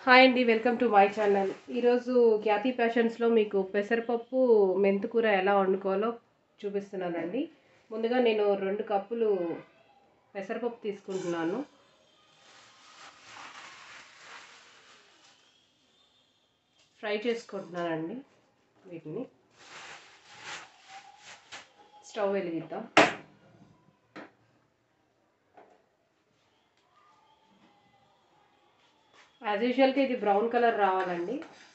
hi అండి welcome to my channel ఈరోజు ఖ్యాతి ప్యాషన్స్లో మీకు పెసరపప్పు మెంతుకూర ఎలా వండుకోవాలో చూపిస్తున్నానండి ముందుగా నేను రెండు కప్పులు పెసరపప్పు తీసుకుంటున్నాను ఫ్రై చేసుకుంటున్నానండి వీటిని స్టవ్ వెలిగిద్దాం యాజ్ యూజువల్గా ఇది బ్రౌన్ కలర్ రావాలండి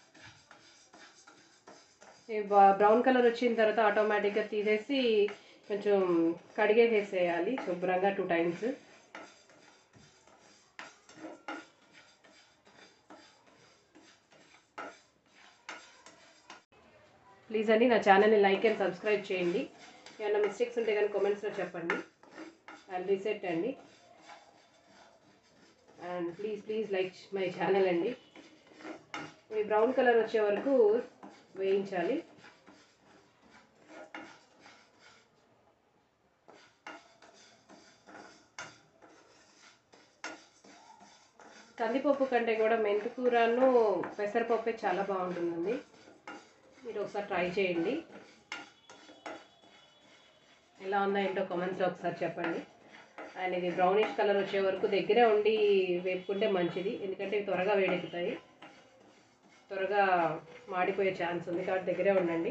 ఈ బ్రౌన్ కలర్ వచ్చిన తర్వాత ఆటోమేటిక్గా తీసేసి కొంచెం కడిగేసేయాలి శుభ్రంగా టూ టైమ్స్ ప్లీజ్ అండి నా ఛానల్ని లైక్ అండ్ సబ్స్క్రైబ్ చేయండి ఏమైనా మిస్టేక్స్ ఉంటే కానీ కామెంట్స్లో చెప్పండి ఐ రీసెట్ అండి and please please like my channel అండి ఇవి బ్రౌన్ కలర్ వచ్చే వరకు వేయించాలి కందిపప్పు కంటే కూడా మెంతికూరను పెసరపప్పే చాలా బాగుంటుందండి మీరు ఒకసారి ట్రై చేయండి ఎలా ఉందో ఏంటో కామెంట్స్లో ఒకసారి చెప్పండి అండ్ ఇది బ్రౌనిష్ కలర్ వచ్చే వరకు దగ్గరే ఉండి వేపుకుంటే మంచిది ఎందుకంటే ఇవి త్వరగా వేడెక్కుతాయి త్వరగా మాడిపోయే ఛాన్స్ ఉంది కాబట్టి దగ్గరే ఉండండి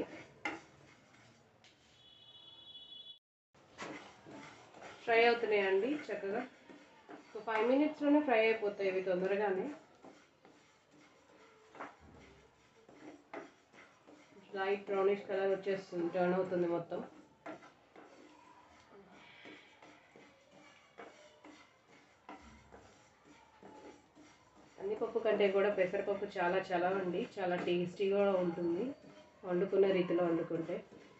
ఫ్రై అవుతున్నాయండి చక్కగా సో ఫైవ్ మినిట్స్లోనే ఫ్రై అయిపోతాయి ఇవి తొందరగానే లైట్ బ్రౌనిష్ కలర్ వచ్చేస్తుంది టర్న్ అవుతుంది మొత్తం కందిపప్పు కంటే కూడా పెసరపప్పు చాలా చాలా అండి చాలా టేస్టీగా ఉంటుంది వండుకునే రీతిలో వండుకుంటే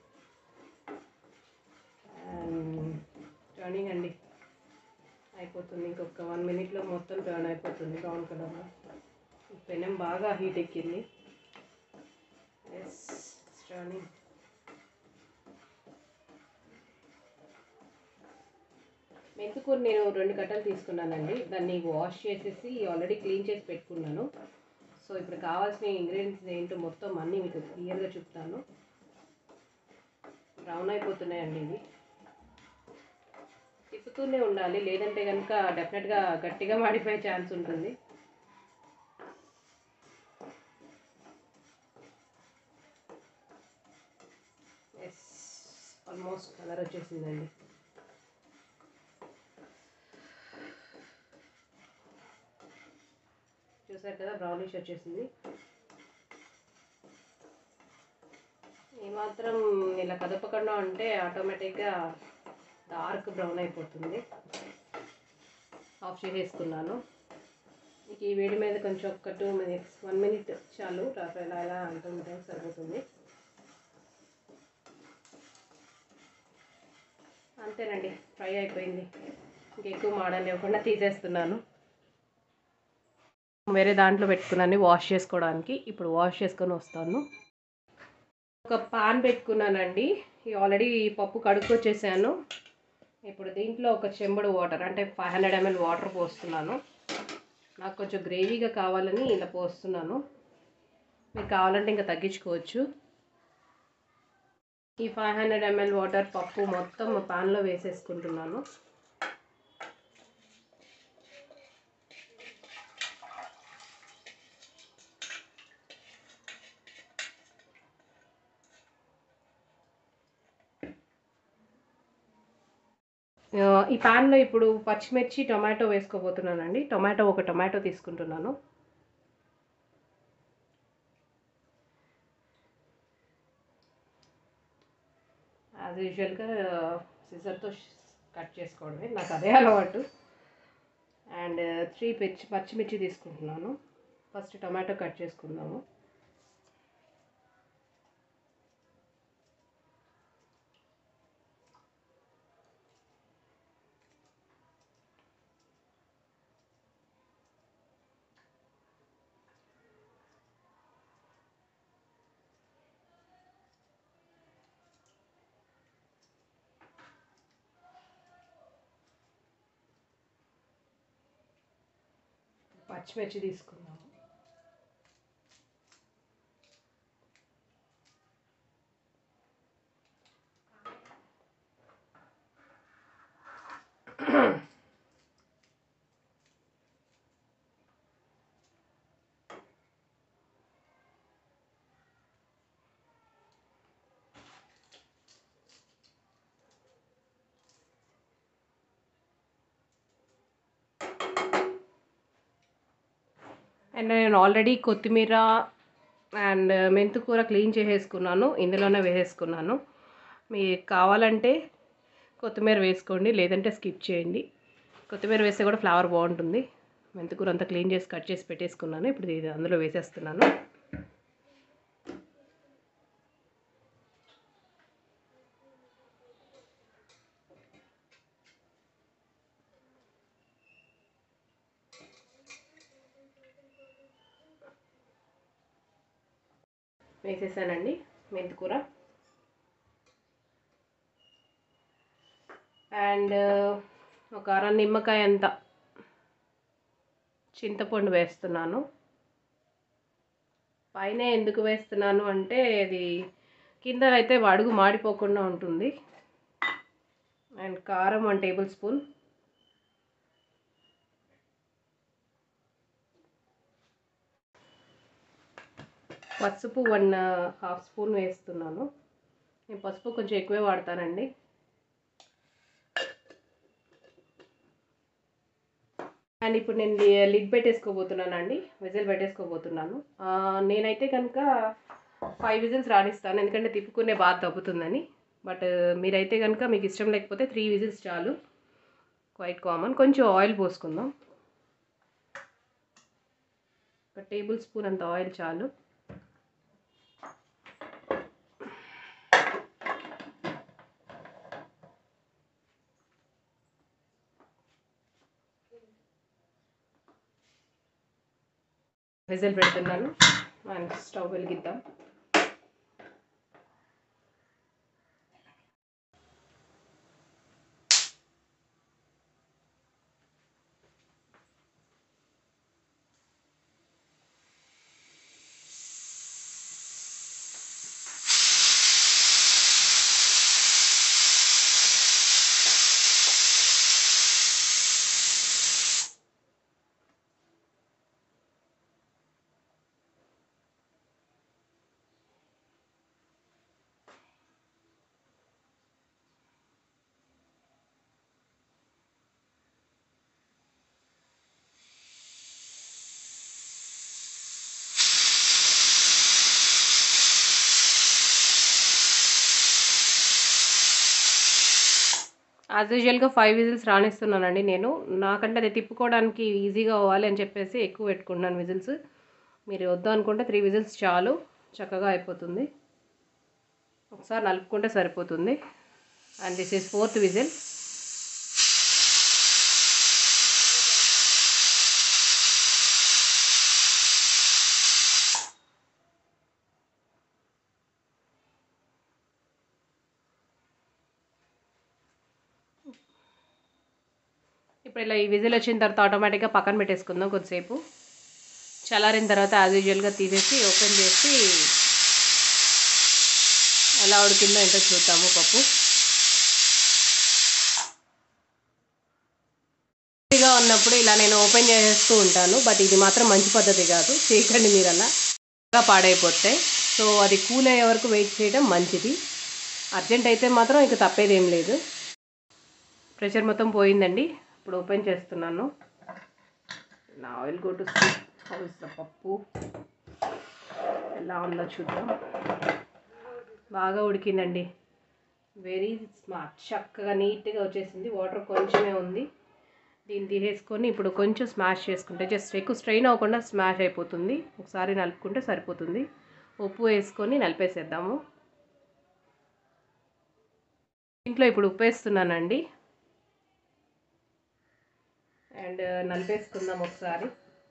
టర్నింగ్ అండి అయిపోతుంది ఇంకొక వన్ మినిట్లో మొత్తం టర్న్ అయిపోతుంది బ్రౌన్ కలర్లో పెనం బాగా హీట్ ఎక్కింది ఎస్ టర్నింగ్ మెంతికూర నేను రెండు కట్టలు తీసుకున్నానండి దాన్ని వాష్ చేసేసి ఆల్రెడీ క్లీన్ చేసి పెట్టుకున్నాను సో ఇప్పుడు కావాల్సిన ఇంగ్రీడియంట్స్ ఏంటో మొత్తం అన్నీ మీకు క్లియర్గా చెప్తాను బ్రౌన్ అయిపోతున్నాయండి ఇవి తిప్పుతూనే ఉండాలి లేదంటే కనుక డెఫినెట్గా గట్టిగా మాడిపోయే ఛాన్స్ ఉంటుంది ఎస్ ఆల్మోస్ట్ కలర్ వచ్చేసిందండి చూసారు కదా బ్రౌనిష్ వచ్చేసింది ఏమాత్రం ఇలా కదపకుండా ఉంటే ఆటోమేటిక్గా డార్క్ బ్రౌన్ అయిపోతుంది ఆఫ్ చేసేసుకున్నాను ఇక ఈ వేడి మీద కొంచెం ఒక టూ మినిట్స్ వన్ మినిట్ చాలు రఫ్ ఇలా ఇలా అంటుంటే సరిపోతుంది అంతేనండి ఫ్రై అయిపోయింది ఇంకెక్కువ మాడనివ్వకుండా తీసేస్తున్నాను వేరే దాంట్లో పెట్టుకున్నాను వాష్ చేసుకోవడానికి ఇప్పుడు వాష్ చేసుకొని వస్తాను ఒక పాన్ పెట్టుకున్నానండి ఆల్రెడీ పప్పు కడుక్కొచ్చేసాను ఇప్పుడు దీంట్లో ఒక చెంబుడు వాటర్ అంటే ఫైవ్ హండ్రెడ్ ఎంఎల్ వాటర్ పోస్తున్నాను నాకు కొంచెం గ్రేవీగా కావాలని ఇలా పోస్తున్నాను మీకు కావాలంటే ఇంకా తగ్గించుకోవచ్చు ఈ ఫైవ్ హండ్రెడ్ ఎంఎల్ వాటర్ పప్పు మొత్తం పాన్లో వేసేసుకుంటున్నాను ఈ ప్యాన్లో ఇప్పుడు పచ్చిమిర్చి టొమాటో వేసుకోబోతున్నానండి టొమాటో ఒక టొమాటో తీసుకుంటున్నాను యాజ్ యూజువల్గా సిజర్తో కట్ చేసుకోవడమే నాకు అదే అలవాటు అండ్ త్రీ పచ్చి పచ్చిమిర్చి తీసుకుంటున్నాను ఫస్ట్ టొమాటో కట్ చేసుకుందాము పచ్చిమిర్చి తీసుకుందాము అండ్ నేను ఆల్రెడీ కొత్తిమీర అండ్ మెంతికూర క్లీన్ చేసేసుకున్నాను ఇందులోనే వేసేసుకున్నాను మీకు కావాలంటే కొత్తిమీర వేసుకోండి లేదంటే స్కిప్ చేయండి కొత్తిమీర వేస్తే కూడా ఫ్లేవర్ బాగుంటుంది మెంతికూర అంతా క్లీన్ చేసి కట్ చేసి పెట్టేసుకున్నాను ఇప్పుడు ఇది అందులో వేసేస్తున్నాను వేసేసానండి మెంతికూర అండ్ ఒక అర నిమ్మకాయ అంత చింతపండు వేస్తున్నాను పైన ఎందుకు వేస్తున్నాను అంటే అది కింద అయితే అడుగు మాడిపోకుండా ఉంటుంది అండ్ కారం వన్ టేబుల్ స్పూన్ పసుపు వన్ హాఫ్ స్పూన్ వేస్తున్నాను నేను పసుపు కొంచెం ఎక్కువే వాడతానండి అండ్ ఇప్పుడు నేను లిడ్ పెట్టేసుకోబోతున్నాను అండి విజిల్ పెట్టేసుకోబోతున్నాను ఆ, నేనైతే కనుక ఫైవ్ విజిల్స్ రాణిస్తాను ఎందుకంటే తిప్పుకునే బాగా తగ్గుతుందని బట్ మీరైతే కనుక మీకు ఇష్టం లేకపోతే త్రీ విజిల్స్ చాలు క్వైట్ కామన్ కొంచెం ఆయిల్ పోసుకుందాం ఒక టేబుల్ స్పూన్ అంత ఆయిల్ చాలు విజిల్ పెడుతున్నాను అండ్ స్టవ్ వెలిగిద్దాం యాజ్ యూజువల్గా ఫైవ్ విజిల్స్ రాణిస్తున్నానండి నేను నాకంటే అది తిప్పుకోవడానికి ఈజీగా అవ్వాలి అని చెప్పేసి ఎక్కువ పెట్టుకుంటున్నాను విజిల్స్ మీరు వద్దు అనుకుంటే త్రీ విజిల్స్ చాలు చక్కగా అయిపోతుంది ఒకసారి నలుపుకుంటే సరిపోతుంది and this is fourth whistle ఇప్పుడు ఇలా ఈ విజిల్ వచ్చిన తర్వాత ఆటోమేటిక్గా పక్కన పెట్టేసుకుందాం కొద్దిసేపు చల్లారిన తర్వాత యాజ్ యూజువల్గా తీసేసి ఓపెన్ చేసి ఎలా ఉడికిందో ఏంటో చూద్దాము పప్పు గా ఉన్నప్పుడు ఇలా నేను ఓపెన్ చేసేస్తూ ఉంటాను బట్ ఇది మాత్రం మంచి పద్ధతి కాదు చేయకండి మీరు అలా బాగా పాడైపోతే సో అది కూల్ అయ్యే వరకు వెయిట్ చేయడం మంచిది అర్జెంట్ అయితే మాత్రం ఇక తప్పేదేం లేదు ప్రెషర్ మొత్తం పోయిందండి ఇప్పుడు ఓపెన్ చేస్తున్నాను నా oil go to house the పప్పు ఎలా ఉందో చూద్దాం బాగా ఉడికిందండి వెరీ స్మార్ట్ చక్కగా నీట్గా వచ్చేసింది వాటర్ కొంచెమే ఉంది దీన్ని తీసేసుకొని ఇప్పుడు కొంచెం స్మాష్ చేసుకుంటే జస్ట్ ఎక్కువ స్ట్రెయిన్ అవ్వకుండా స్మాష్ అయిపోతుంది ఒకసారి నలుపుకుంటే సరిపోతుంది ఉప్పు వేసుకొని నలిపేసేద్దాము ఇంట్లో ఇప్పుడు ఉప్పు వేస్తున్నానండి అండ్ నలిపేసుకుందాం ఒకసారి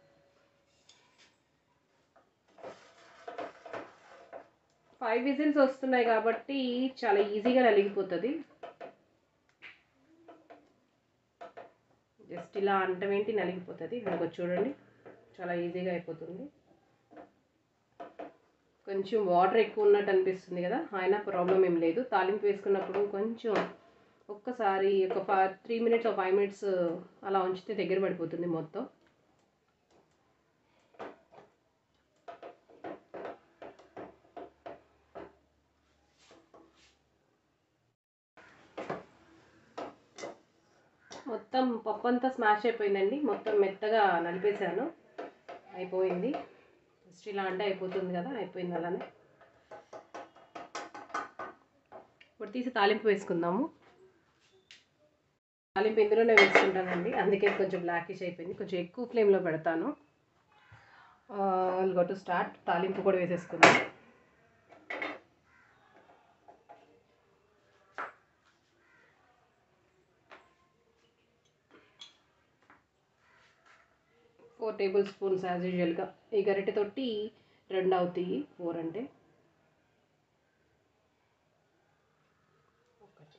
ఫైవ్ విజిల్స్ వస్తున్నాయి కాబట్టి చాలా ఈజీగా నలిగిపోతుంది జస్ట్ ఇలా అంటం ఏంటి నలిగిపోతుంది మనకు చూడండి చాలా ఈజీగా అయిపోతుంది కొంచెం వాటర్ ఎక్కువ ఉన్నట్టు అనిపిస్తుంది కదా అయినా ప్రాబ్లం ఏం లేదు తాలింపు వేసుకున్నప్పుడు కొంచెం ఒక్కసారి ఒక five three minutes five minutes అలా ఉంచితే దగ్గర పడిపోతుంది మొత్తం మొత్తం పప్పు అంతా స్మాష్ అయిపోయిందండి మొత్తం మెత్తగా నలిపేశాను అయిపోయింది జస్ట్ ఇలా అంటే అయిపోతుంది కదా అయిపోయింది అలానే ఇప్పుడు తీసి తాలింపు వేసుకుందాము తాలింపు ఇందులోనే వేసుకుంటానండి అందుకే కొంచెం బ్లాకిష్ అయిపోయింది కొంచెం ఎక్కువ ఫ్లేమ్లో పెడతాను గో టు స్టార్ట్ తాలింపు కూడా వేసేసుకుందాం ఫోర్ టేబుల్ స్పూన్స్ యాజ్ యూజువల్గా ఈ గరిటెతోటి రెండు అవుతాయి ఫోర్ అంటే ఒకటి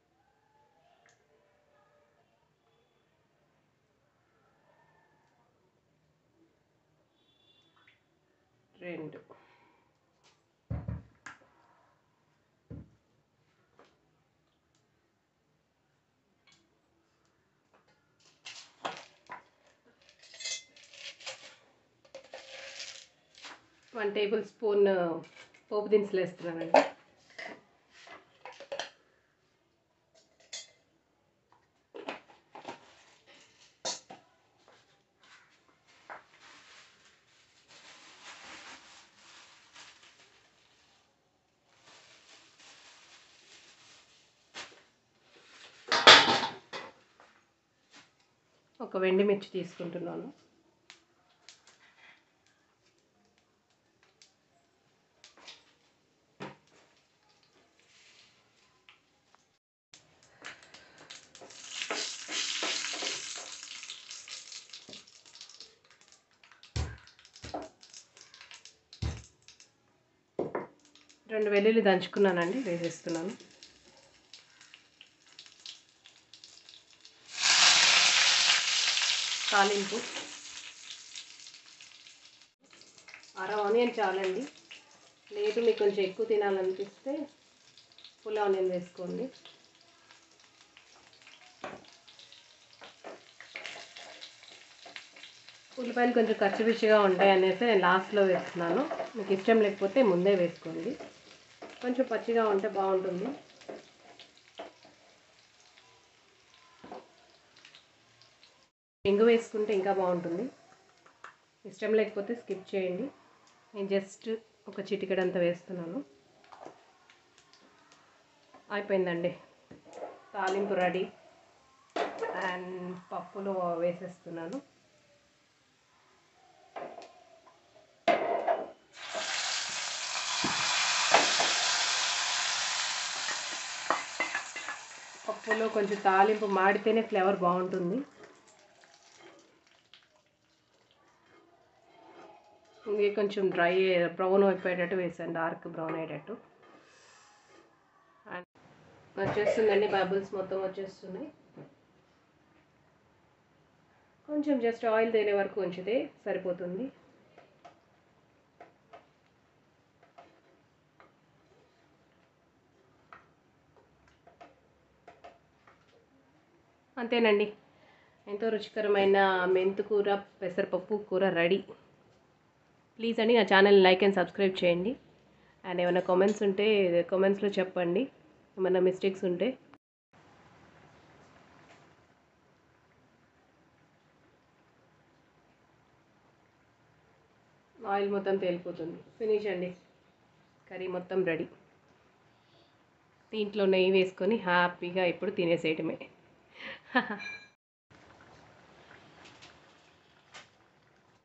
రెండు వన్ టేబుల్ స్పూన్ పోపు దినుసులు వేస్తున్నానండి ఒక వెండి మిర్చి తీసుకుంటున్నాను రెండు వెల్లుల్లి దంచుకున్నానండి వేసేస్తున్నాను తాలింపు అర ఆనియన్ చాలండి లేదు మీకు కొంచెం ఎక్కువ తినాలనిపిస్తే ఫుల్ ఆనియన్ వేసుకోండి ఉల్లిపాయలు కొంచెం కచ్చిపిచ్చిగా ఉంటాయి అనేసి నేను లాస్ట్లో వేస్తున్నాను మీకు ఇష్టం లేకపోతే ముందే వేసుకోండి కొంచెం పచ్చిగా ఉంటే బాగుంటుంది ఇంగు వేసుకుంటే ఇంకా బాగుంటుంది ఇష్టం లేకపోతే స్కిప్ చేయండి నేను జస్ట్ ఒక చిటికెడంత వేస్తున్నాను అయిపోయిందండి తాలింపు రెడీ అండ్ పప్పులు వేసేస్తున్నాను పప్పులో కొంచెం తాలింపు మాడితేనే ఫ్లేవర్ బాగుంటుంది ఇది కొంచెం డ్రై బ్రౌన్ అయిపోయేటట్టు వేసాను డార్క్ బ్రౌన్ అయ్యేటట్టు అండ్ వచ్చేస్తుందండి బబుల్స్ మొత్తం వచ్చేస్తున్నాయి కొంచెం జస్ట్ ఆయిల్ తేలే వరకు ఉంచితే సరిపోతుంది అంతేనండి ఎంతో రుచికరమైన మెంతుకూర పెసరపప్పు కూర రెడీ ప్లీజ్ అండి నా ఛానల్ లైక్ అండ్ సబ్స్క్రైబ్ చేయండి అండ్ ఏమైనా కామెంట్స్ ఉంటే కామెంట్స్లో చెప్పండి ఏమైనా మిస్టేక్స్ ఉంటే ఆయిల్ మొత్తం తేలిపోతుంది ఫినిష్ అండి కర్రీ మొత్తం రెడీ దీంట్లో నెయ్యి వేసుకొని హ్యాపీగా ఇప్పుడు తినేసేయటమే